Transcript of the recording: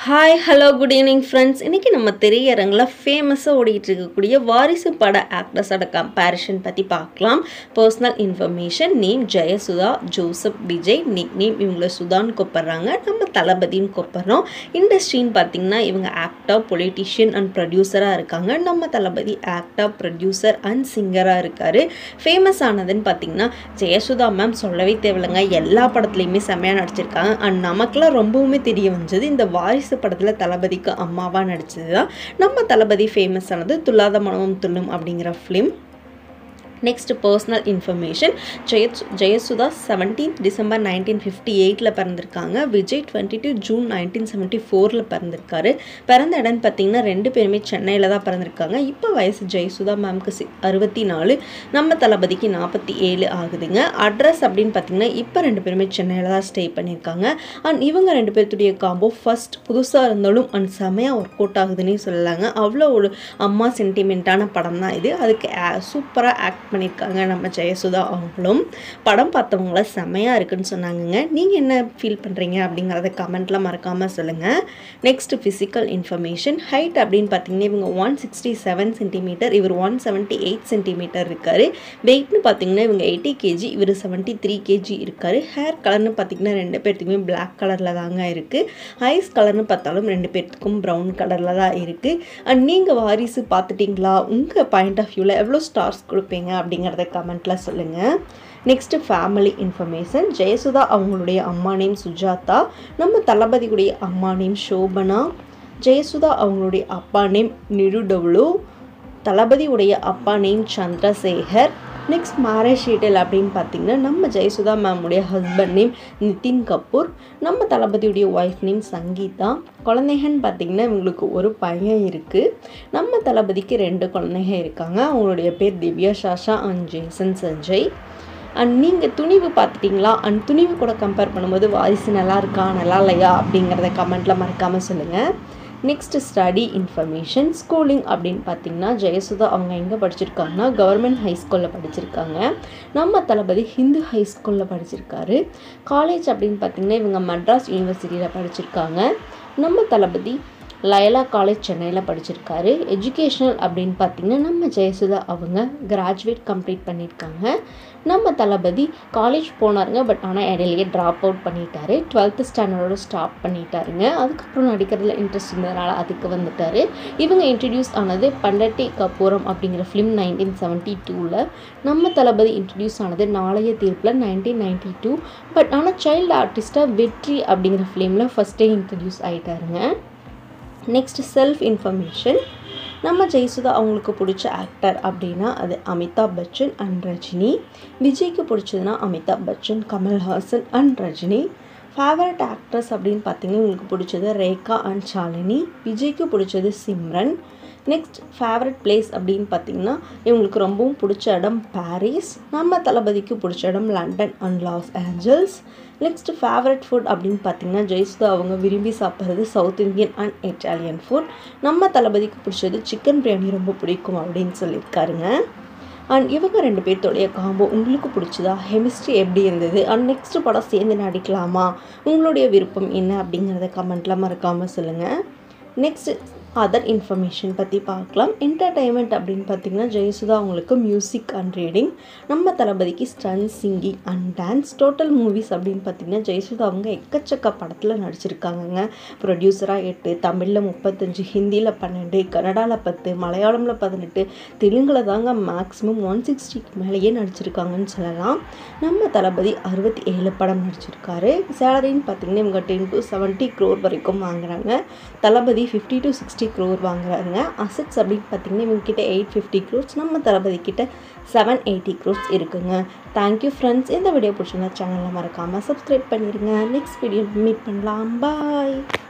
hi hello good evening friends இன்றைக்கி நம்ம திரையரங்கில் ஃபேமஸாக ஓடிட்டு இருக்கக்கூடிய வாரிசு பட ஆக்டர்ஸோட கம்பேரிஷன் பற்றி பார்க்கலாம் personal information name Jayasudha Joseph Vijay nick name இவங்கள சுதான்னு கூப்பிட்றாங்க நம்ம தளபதின்னு கூப்பிட்றோம் இண்டஸ்ட்ரின்னு பார்த்திங்கன்னா இவங்க ஆக்டர் பொலிட்டிஷியன் அண்ட் ப்ரொடியூசராக இருக்காங்க நம்ம தளபதி ஆக்டர் ப்ரொடியூசர் அண்ட் சிங்கராக இருக்கார் ஃபேமஸ் ஆனதுன்னு பார்த்திங்கன்னா ஜெயசுதா மேம் சொல்லவே தேவையில்லைங்க எல்லா படத்துலையுமே செம்மையாக நடிச்சிருக்காங்க அண்ட் நமக்கெல்லாம் ரொம்பவுமே தெரிய வந்தது இந்த வாரிசு படத்தில் தளபதிக்கு அம்மாவாக நடிச்சது தான் நம்ம தளபதி ஃபேமஸ் ஆனது துல்லாத மனமும் துள்ளும் அப்படிங்கிற film next personal information Jaya Jayasudha seventeenth December nineteen fifty எயிட்டில் பிறந்திருக்காங்க Vijay twenty two June nineteen seventy ஃபோரில் பிறந்திருக்காரு பிறந்த இடம்னு பார்த்தீங்கன்னா ரெண்டு பேருமே சென்னையில் தான் பிறந்திருக்காங்க இப்போ வயசு ஜெயசுதா மேம்க்கு சி அறுபத்தி நாலு நம்ம தளபதிக்கு நாற்பத்தி ஏழு ஆகுதுங்க அட்ரஸ் அப்படின்னு பார்த்தீங்கன்னா இப்போ ரெண்டு பேருமே சென்னையில் தான் ஸ்டே பண்ணியிருக்காங்க அண்ட் இவங்க ரெண்டு பேர்த்துடைய காம்போ ஃபர்ஸ்ட் புதுசாக இருந்தாலும் அண்ட் செமையாக ஒர்க் அவுட் ஆகுதுன்னே சொல்லலாங்க அவ்வளோ ஒரு அம்மா சென்டிமெண்ட்டான படம் தான் இது அதுக்கு சூப்பராக ஆக்ட் பண்ணியிருக்காங்க நம்ம ஜெயசுதா அவங்களும் படம் பார்த்தவங்கள செமையாக இருக்குன்னு சொன்னாங்கங்க நீங்கள் என்ன ஃபீல் பண்ணுறீங்க அப்படிங்கிறத கமெண்ட்டில் மறக்காமல் சொல்லுங்கள் நெக்ஸ்ட் ஃபிசிக்கல் இன்ஃபர்மேஷன் ஹைட் அப்படின்னு பார்த்தீங்கன்னா இவங்க ஒன் சிக்ஸ்டி செவன் சென்டிமீட்டர் இவர் ஒன் செவன்ட்டி எயிட் சென்டிமீட்டர் இருக்கார் வெயிட்னு பார்த்தீங்கன்னா இவங்க எயிட்டி கேஜி இவர் செவன்ட்டி த்ரீ கேஜி இருக்கார் ஹேர் கலர்னு பார்த்தீங்கன்னா ரெண்டு பேர்த்துக்குமே பிளாக் கலரில் தாங்க இருக்குது ஐஸ் கலர்னு பார்த்தாலும் ரெண்டு பேர்த்துக்கும் ப்ரௌன் கலரில் தான் இருக்குது அண்ட் நீங்கள் வாரிசு பார்த்துட்டிங்களா உங்கள் பாயிண்ட் ஆஃப் வியூவில் எவ்வளோ ஸ்டார்ஸ் கொடுப்பீங்க அப்படிங்கிறத கமெண்ட்டில் சொல்லுங்கள் நெக்ஸ்ட்டு ஃபேமிலி இன்ஃபர்மேஷன் ஜெயசுதா அவங்களுடைய அம்மா நேம் சுஜாதா நம்ம தளபதியுடைய அம்மா நேம் சோபனா ஜெயசுதா அவங்களுடைய அப்பா நேம் நிருடவுளு தளபதியுடைய அப்பா name Chandrasekhar next marriage detail அப்படின்னு பார்த்தீங்கன்னா நம்ம ஜெயசுதா மேமுடைய ஹஸ்பண்ட் நேம் நிதின் கபூர் நம்ம தளபதியுடைய ஒய்ஃப் நேம் சங்கீதா குழந்தைகன்னு பார்த்தீங்கன்னா இவங்களுக்கு ஒரு பையன் இருக்குது நம்ம தளபதிக்கு ரெண்டு குழந்தைங்க இருக்காங்க அவங்களுடைய பேர் திவ்யா சாஷா அண்ட் ஜேசன் சஞ்சய் அண்ட் நீங்கள் துணிவு பார்த்துட்டிங்களா அண்ட் துணிவு கூட கம்பேர் பண்ணும்போது வாரிசு நல்லா இருக்கா நல்லா இல்லையா அப்படிங்கிறத கமெண்ட்டில் மறக்காமல் சொல்லுங்கள் நெக்ஸ்ட் ஸ்டடி இன்ஃபர்மேஷன் ஸ்கூலிங் அப்படின்னு பார்த்தீங்கன்னா ஜெயசுதா அவங்க எங்கே படிச்சிருக்காங்கன்னா கவர்மெண்ட் ஹை ஸ்கூலில் படிச்சிருக்காங்க நம்ம தளபதி ஹிந்து ஹை ஸ்கூலில் படிச்சிருக்காரு காலேஜ் அப்படின்னு பார்த்தீங்கன்னா இவங்க மட்ராஸ் யூனிவர்சிட்டியில் படிச்சிருக்காங்க நம்ம தளபதி லயலா காலேஜ் சென்னையில் படிச்சிருக்காரு எஜுகேஷ்னல் அப்படின்னு பார்த்தீங்கன்னா நம்ம ஜெயசுதா அவங்க கிராஜுவேட் கம்ப்ளீட் பண்ணியிருக்காங்க நம்ம தளபதி காலேஜ் போனாருங்க பட் ஆனால் இடையிலேயே ட்ராப் அவுட் பண்ணிட்டாரு டுவெல்த்து ஸ்டாண்டர்டோட ஸ்டாப் பண்ணிட்டாருங்க அதுக்கப்புறம் நடிக்கிறதுல இன்ட்ரெஸ்ட் இருந்ததுனால அதுக்கு வந்துட்டார் இவங்க இன்ட்ரடியூஸ் ஆனது பண்டட்டி கபூரம் அப்படிங்கிற ஃபிலிம் நைன்டீன் செவன்ட்டி டூவில் நம்ம தளபதி இன்ட்ரடியூஸ் ஆனது நாளைய தீர்ப்பில் நைன்டீன் நைன்ட்டி டூ பட் ஆனால் சைல்டு ஆர்டிஸ்ட்டாக வெற்றி அப்படிங்கிற ஃபிலிமில் ஃபஸ்ட்டே இன்ட்ரடியூஸ் ஆகிட்டாருங்க நெக்ஸ்ட் செல்ஃப் இன்ஃபர்மேஷன் நம்ம ஜெயசுதா அவங்களுக்கு பிடிச்ச ஆக்டர் அப்படின்னா அது அமிதாப் பச்சன் அண்ட் ரஜினி விஜய்க்கு பிடிச்சதுன்னா Amitabh Bachchan Kamal Haasan and Rajini favourite actress அப்படின்னு பார்த்தீங்கன்னா உங்களுக்கு பிடிச்சது ரேகா அண்ட் ஷாலினி விஜய்க்கு பிடிச்சது சிம்ரன் நெக்ஸ்ட் ஃபேவரட் பிளேஸ் அப்படின்னு பார்த்தீங்கன்னா இவங்களுக்கு ரொம்பவும் பிடிச்ச இடம் பாரிஸ் நம்ம தளபதிக்கு பிடிச்ச இடம் London and Los Angeles next favourite food அப்படின்னு பார்த்தீங்கன்னா ஜெயசுதா அவங்க விரும்பி சாப்பிட்றது south Indian and Italian food நம்ம தளபதிக்கு பிடிச்சது சிக்கன் பிரியாணி ரொம்ப பிடிக்கும் அப்படின்னு சொல்லியிருக்காருங்க அண்ட் இவங்க ரெண்டு பேர்த்தோடைய காம்போ உங்களுக்கு பிடிச்சதா கெமிஸ்ட்ரி எப்படி இருந்தது அண்ட் நெக்ஸ்ட் படம் சேர்ந்து நடிக்கலாமா உங்களுடைய விருப்பம் என்ன அப்படிங்கிறத கமெண்ட்டில் மறக்காமல் சொல்லுங்கள் நெக்ஸ்ட் அதர் இன்ஃபர்மேஷன் பற்றி பார்க்கலாம் என்டர்டைன்மெண்ட் அப்படின்னு பார்த்தீங்கன்னா ஜெயசுதா அவங்களுக்கு மியூசிக் அண்ட் ரீடிங் நம்ம தளபதிக்கு ஸ்டன் singing and dance total movies அப்படின்னு பார்த்தீங்கன்னா ஜெயசுதா அவங்க எக்கச்சக்க படத்தில் நடிச்சிருக்காங்கங்க ப்ரொடியூசராக எட்டு தமிழில் முப்பத்தஞ்சு ஹிந்தியில் பன்னெண்டு கன்னடாவில் பத்து மலையாளமில் பதினெட்டு தெலுங்கில் தாங்க மேக்ஸிமம் ஒன் சிக்ஸ்டிக்கு மேலேயே நடிச்சிருக்காங்கன்னு சொல்லலாம் நம்ம தளபதி அறுபத்தி ஏழு படம் நடிச்சிருக்காரு சேலரின்னு பார்த்தீங்கன்னா இவங்க டென் டு செவன்ட்டி க்ரோர் வரைக்கும் வாங்குறாங்க Thalapathy fifty to sixty sixty crore வாங்குறாருங்க அசட்ஸ் அப்படின்னு பார்த்தீங்கன்னா இவங்ககிட்ட எயிட் ஃபிஃப்டி க்ரோர்ஸ் நம்ம தளபதி கிட்ட செவன் எயிட்டி க்ரோர்ஸ் இருக்குங்க தேங்க்யூ ஃப்ரெண்ட்ஸ் இந்த வீடியோ பிடிச்சிருந்தா சேனலில் மறக்காமல் சப்ஸ்கிரைப் பண்ணிடுங்க நெக்ஸ்ட் வீடியோ மீட் பண்ணலாம் பாய்